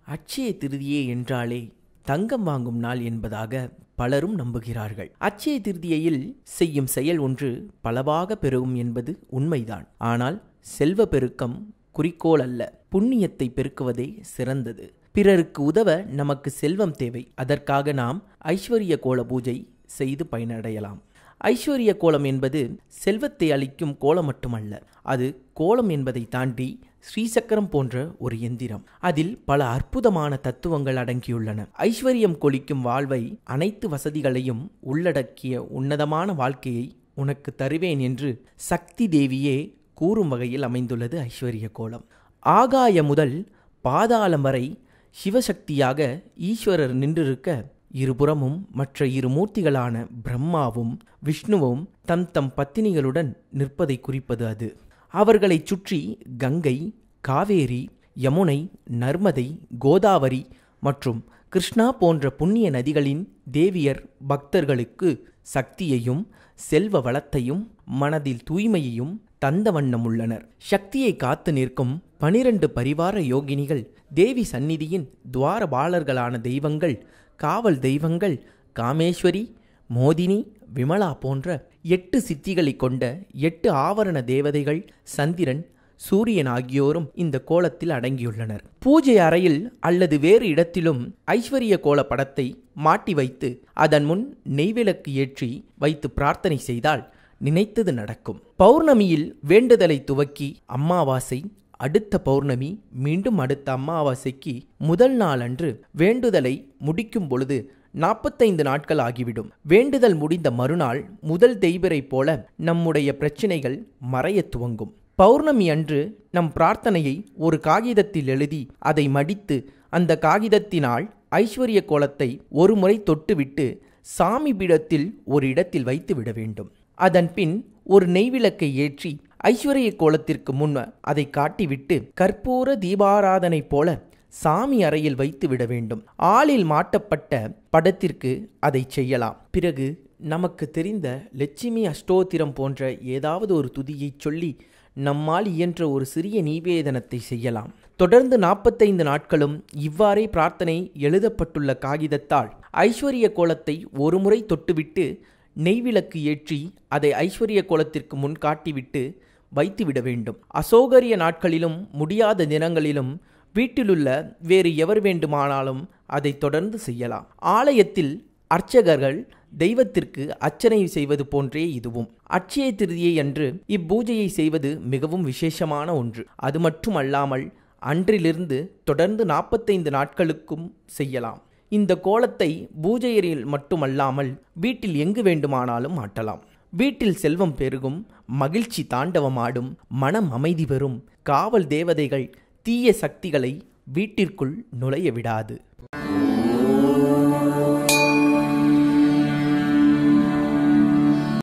அட்சய திருதியே என்றாலே தங்கம் வாங்கும் நாள் என்பதாக பலரும் நம்புகிறார்கள் அட்சய திருதியையில் செய்யும் செயல் ஒன்று பலவாக பெருகும் என்பது உண்மைதான் ஆனால் செல்வ பெருக்கம் குறிக்கோள் அல்ல புண்ணியத்தை பெருக்குவதே சிறந்தது பிறருக்கு உதவ நமக்கு செல்வம் தேவை அதற்காக நாம் ஐஸ்வர்ய கோல பூஜை செய்து பயனடையலாம் ஐஸ்வர்ய கோலம் என்பது செல்வத்தை அளிக்கும் கோலம் மட்டுமல்ல அது கோலம் என்பதை தாண்டி ஸ்ரீசக்கரம் போன்ற ஒரு எந்திரம் அதில் பல அற்புதமான தத்துவங்கள் அடங்கியுள்ளன ஐஸ்வர்யம் கொளிக்கும் வாழ்வை அனைத்து வசதிகளையும் உள்ளடக்கிய உன்னதமான வாழ்க்கையை உனக்கு தருவேன் என்று சக்தி தேவியே கூறும் வகையில் அமைந்துள்ளது ஐஸ்வர்ய கோலம் ஆகாய முதல் பாதாளம் வரை சிவசக்தியாக ஈஸ்வரர் நின்றிருக்க இருபுறமும் மற்ற இரு மூர்த்திகளான பிரம்மாவும் விஷ்ணுவும் தம் தம் பத்தினிகளுடன் நிற்பதை குறிப்பது அது அவர்களைச் சுற்றி கங்கை காவேரி யமுனை நர்மதை கோதாவரி மற்றும் கிருஷ்ணா போன்ற புண்ணிய நதிகளின் தேவியர் பக்தர்களுக்கு சக்தியையும் செல்வ வளத்தையும் மனதில் தூய்மையையும் தந்த வண்ணம் உள்ளனர் சக்தியை காத்து நிற்கும் பனிரண்டு பரிவார யோகினிகள் தேவி சந்நிதியின் துவாரபாலர்களான தெய்வங்கள் காவல் தெய்வங்கள் காமேஸ்வரி மோதினி விமலா போன்ற எட்டு சித்திகளை கொண்ட எட்டு ஆவரண தேவதைகள் சந்திரன் சூரியன் ஆகியோரும் இந்த கோலத்தில் அடங்கியுள்ளனர் பூஜை அறையில் அல்லது வேறு இடத்திலும் ஐஸ்வர்ய கோல படத்தை மாட்டி வைத்து அதன் முன் நெய்விளக்கு ஏற்றி வைத்து பிரார்த்தனை செய்தால் நினைத்தது நடக்கும் பௌர்ணமியில் வேண்டுதலை துவக்கி அம்மாவாசை அடுத்த பௌர்ணமி மீண்டும் அடுத்த அமாவாசைக்கு முதல் நாள் அன்று வேண்டுதலை முடிக்கும் பொழுது நாற்பத்தைந்து நாட்கள் ஆகிவிடும் வேண்டுதல் முடிந்த மறுநாள் முதல் தெய்வரைப் போல நம்முடைய பிரச்சினைகள் மறையத் துவங்கும் பௌர்ணமி அன்று நம் பிரார்த்தனையை ஒரு காகிதத்தில் எழுதி அதை மடித்து அந்த காகிதத்தினால் ஐஸ்வர்ய கோலத்தை ஒரு முறை தொட்டுவிட்டு சாமி பீடத்தில் ஒரு இடத்தில் வைத்து விட வேண்டும் அதன் பின் ஒரு நெய்விளக்கை ஏற்றி ஐஸ்வர்ய கோலத்திற்கு முன் அதை காட்டிவிட்டு கற்பூர தீபாராதனை போல சாமி அறையில் வைத்து விட வேண்டும் ஆளில் மாட்டப்பட்ட படத்திற்கு அதை செய்யலாம் பிறகு நமக்கு தெரிந்த லட்சுமி அஷ்டோத்திரம் போன்ற ஏதாவது ஒரு துதியைச் சொல்லி நம்மால் இயன்ற ஒரு சிறிய நீவேதனத்தை செய்யலாம் தொடர்ந்து நாற்பத்தைந்து நாட்களும் இவ்வாறே பிரார்த்தனை எழுதப்பட்டுள்ள காகிதத்தால் ஐஸ்வர்ய கோலத்தை ஒருமுறை தொட்டுவிட்டு நெய்விளக்கு ஏற்றி அதை ஐஸ்வர்ய கோலத்திற்கு முன் காட்டிவிட்டு வைத்துவிட வேண்டும் அசௌகரிய நாட்களிலும் முடியாத தினங்களிலும் வீட்டிலுள்ள வேறு எவர் வேண்டுமானாலும் அதை தொடர்ந்து செய்யலாம் ஆலயத்தில் அர்ச்சகர்கள் தெய்வத்திற்கு அர்ச்சனை செய்வது போன்றே இதுவும் அட்சய திருதியை அன்று இப்பூஜையை செய்வது மிகவும் விசேஷமான ஒன்று அது மட்டுமல்லாமல் அன்றிலிருந்து தொடர்ந்து நாற்பத்தைந்து நாட்களுக்கும் செய்யலாம் இந்த கோலத்தை பூஜையறையில் மட்டுமல்லாமல் வீட்டில் எங்கு வேண்டுமானாலும் மாட்டலாம் வீட்டில் செல்வம் பெருகும் மகிழ்ச்சி தாண்டவமாடும் மனம் அமைதி பெறும் காவல் தேவதைகள் தீய சக்திகளை வீட்டிற்குள் நுழைய விடாது